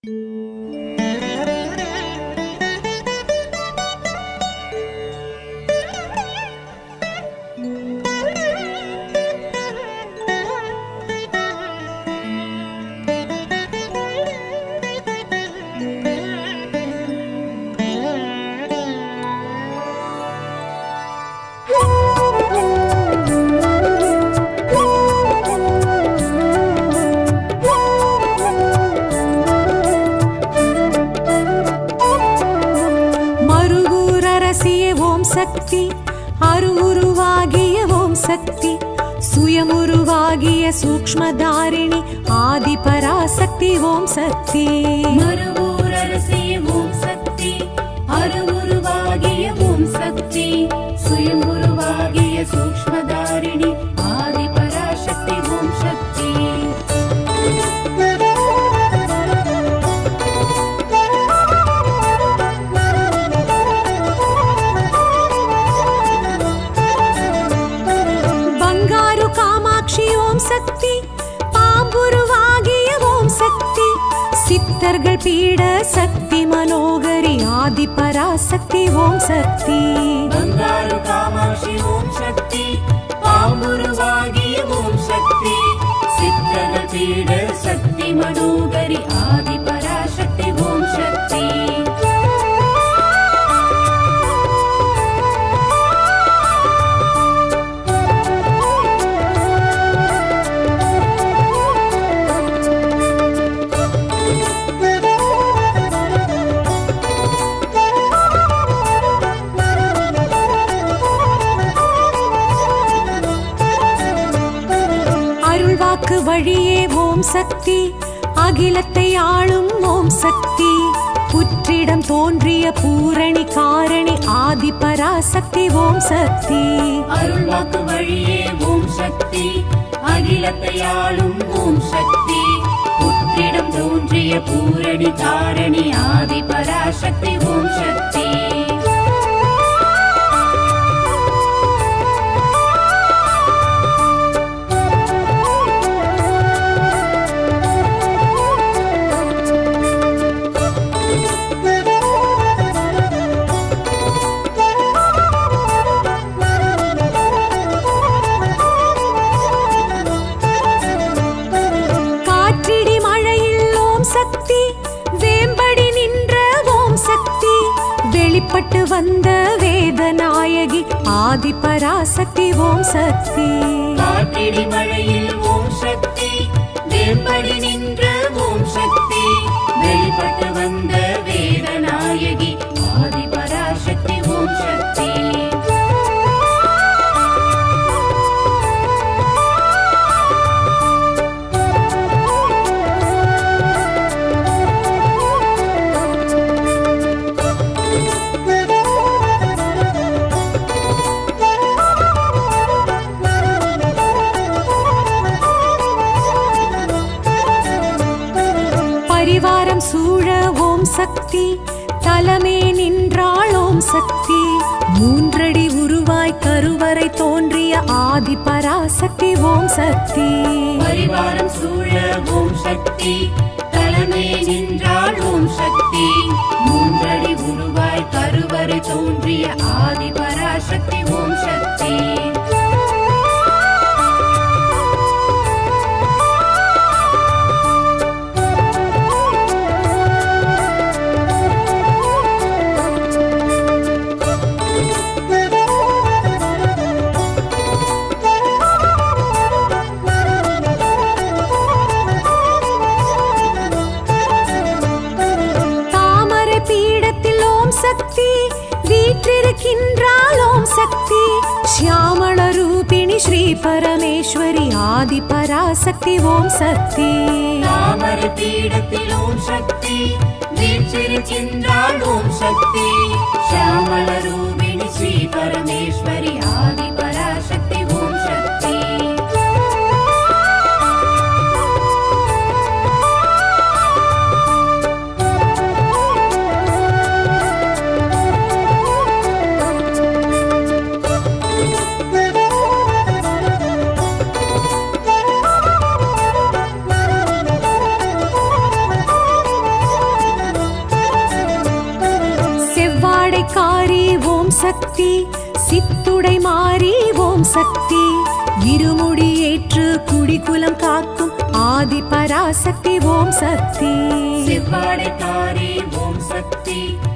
மருகூர் அரசிய ஓம் சக்தி அருவுருவாகிய ஓம் சக்தி சுயமுருவாகிய சூக்ஷ்மதாரிணி ஆதி பராசக்தி ஓம் சக்தி மறுவூரரசிய ஓம் சக்தி அருவுருவாகிய ஓம் சக்தி சுயங்குருவாகிய சூக்ஷ்மதாரிணி ஆதி பராசக்தி ஓம் சக்தி பங்காரு காமாட்சி ஓம் சக்தி பாம்புருவாகிய ஓம் சக்தி சித்தர்கள் பீட சக்தி மனோகரி ஆதி பராசக்தி ஓம் சக்தி ಬಂಗಾರು ಕಾಮಾಕ್ಷಿ ಓಂ ಶಕ್ತಿ ಪಾಂಬುರುವಾಗಿಯ ಓಂ ಶಕ್ತಿ ಸಿದ್ಧನ ಪೀಡ ಶಕ್ತಿ ಮನೋಗರಿ ಆದಿ ಪರಾಶಕ್ತಿ ಓಂ ಶಕ್ತಿ அருள்வாக்கு வழியே ஓம் சக்தி அகிலத்தை ஆளும் ஓம் சக்தி புற்றிடம் தோன்றிய பூரணி காரணி ஆதி பராசக்தி ஓம் சக்தி அருள்வாக்கு வழியே ஓம் சக்தி அகிலத்தை ஆளும் ஓம் சக்தி புற்றிடம் தோன்றிய பூரணி தாரணி ஆதி பராசக்தி ஓம் சக்தி காற்றிடி மழையில் ஓம் சக்தி வேம்படி நின்ற ஓம் சக்தி வெளிப்பட்டு வந்த வேதநாயகி ஆதி பராசக்தி ஓம் சக்தி காற்றிடி மழையில் ஓம் சக்தி வேம்படி நின்ற ஓம் சக்தி வெளிப்பட்டு வந்த வேதநாயகி ஆதி பராசக்தி ஓம் சக்தி பரிவாரம் சூழ ஓம் சக்தி தலமே நின்றாள் ஓம் சக்தி மூன்றடி உருவாய் கருவறை தோன்றிய ஆதி பராசக்தி ஓம் சக்தி பரிவாரம் சூழ ஓம் சக்தி தலைமை நின்றாள் ஓம் சக்தி மூன்றடி உருவாய் கருவறை தோன்றிய ஆதி பராசக்தி ஓம் சக்தி தாமரை பீடத்தில் ஓம் சக்தி வீற்றிருக்கின்றாள் ஓம் சக்தி சியாமள ரூபிணி ஸ்ரீ பரமேஸ்வரி ஆதி பராசக்தி ஓம் சக்தி தாமரை பீடத்தில் ஓம் சக்தி வீற்றிருக்கின்றாள் ஓம் சக்தி ஷியாமள ரூபிணி ஸ்ரீ பரமேஸ்வரி ஆதி பராசக்தி ஓம் சக்தி சக்தி சித்துடை மாறி ஓம் சக்தி இருமுடி ஏற்று குடிகுலம் காக்கும் ஆதி பராசக்தி ஓம் சக்தி செவ்வாடைக்காரி ஓம் சக்தி